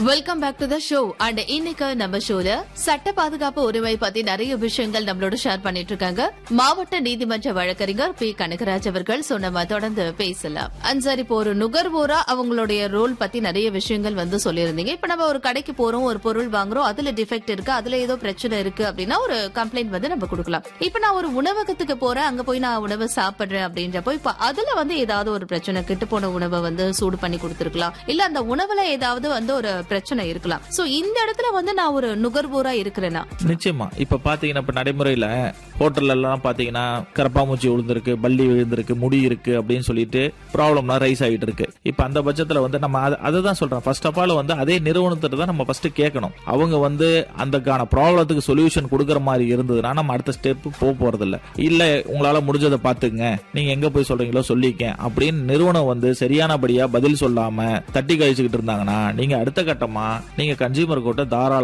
welcome back to the show and இன்னைக்கு நம்ம ஷோல சட்ட பாதுகாப்பு உரிமை பத்தி நிறைய விஷயங்கள் நம்மளோட ஷேர் பண்ணிட்டு இருக்காங்க மாவட்ட நீதிமன்ற வழக்கறிஞர் பி கனகராஜ் அவர்கள் சோ நம்ம தொடர்ந்து பேசலாம் அண்ட் சார் இப்போ ஒரு நுகர்வோரா அவங்களுடைய ரோல் பத்தி நிறைய விஷயங்கள் வந்து சொல்லியிருந்தீங்க இப்ப நம்ம ஒரு கடைக்கு போறோம் ஒரு பொருள் வாங்குறோம் அதுல டிஃபெக்ட் இருக்கு அதுல ஏதோ பிரச்சனை இருக்கு அப்படின்னா ஒரு கம்ப்ளைண்ட் வந்து நம்ம கொடுக்கலாம் இப்ப நான் ஒரு உணவகத்துக்கு போறேன் அங்க போய் நான் உணவு சாப்பிடுறேன் அப்படின்றப்போ இப்ப அதுல வந்து ஏதாவது ஒரு பிரச்சனை கெட்டு போன உணவை வந்து சூடு பண்ணி கொடுத்துருக்கலாம் இல்ல அந்த உணவுல ஏதாவது வந்து ஒரு பிரச்சனை இருக்கலாம் சோ இந்த இடத்துல வந்து நான் ஒரு நுகர்வோரா இருக்கிறேன்னா நிச்சயமா இப்ப பாத்தீங்கன்னா இப்ப நடைமுறையில ஹோட்டல்ல எல்லாம் பாத்தீங்கன்னா கரப்பாம்பூச்சி விழுந்திருக்கு பல்லி விழுந்திருக்கு முடி இருக்கு அப்படின்னு சொல்லிட்டு ப்ராப்ளம்லாம் ரைஸ் ஆகிட்டு இருக்கு இப்ப அந்த பட்சத்துல வந்து நம்ம அத- அதை தான் சொல்றேன் ஃபர்ஸ்ட் ஆஃப் ஆல் வந்து அதே நிறுவனத்திட்ட தான் நம்ம ஃபர்ஸ்ட் கேட்கணும் அவங்க வந்து அந்தக்கான ப்ராப்ளத்துக்கு சொல்யூஷன் கொடுக்குற மாதிரி இருந்ததுன்னா நம்ம அடுத்த ஸ்டெப் போக போறது இல்ல இல்ல உங்களால முடிஞ்சதை பாத்துங்க நீங்க எங்க போய் சொல்றீங்களோ சொல்லிக்க அப்படின்னு நிறுவனம் வந்து சரியானபடியா பதில் சொல்லாம தட்டி கழிச்சுக்கிட்டு இருந்தாங்கன்னா நீங்க அடுத்த கட்டமா நீங்க கன்சியூமர் கோர்ட்டை தாராள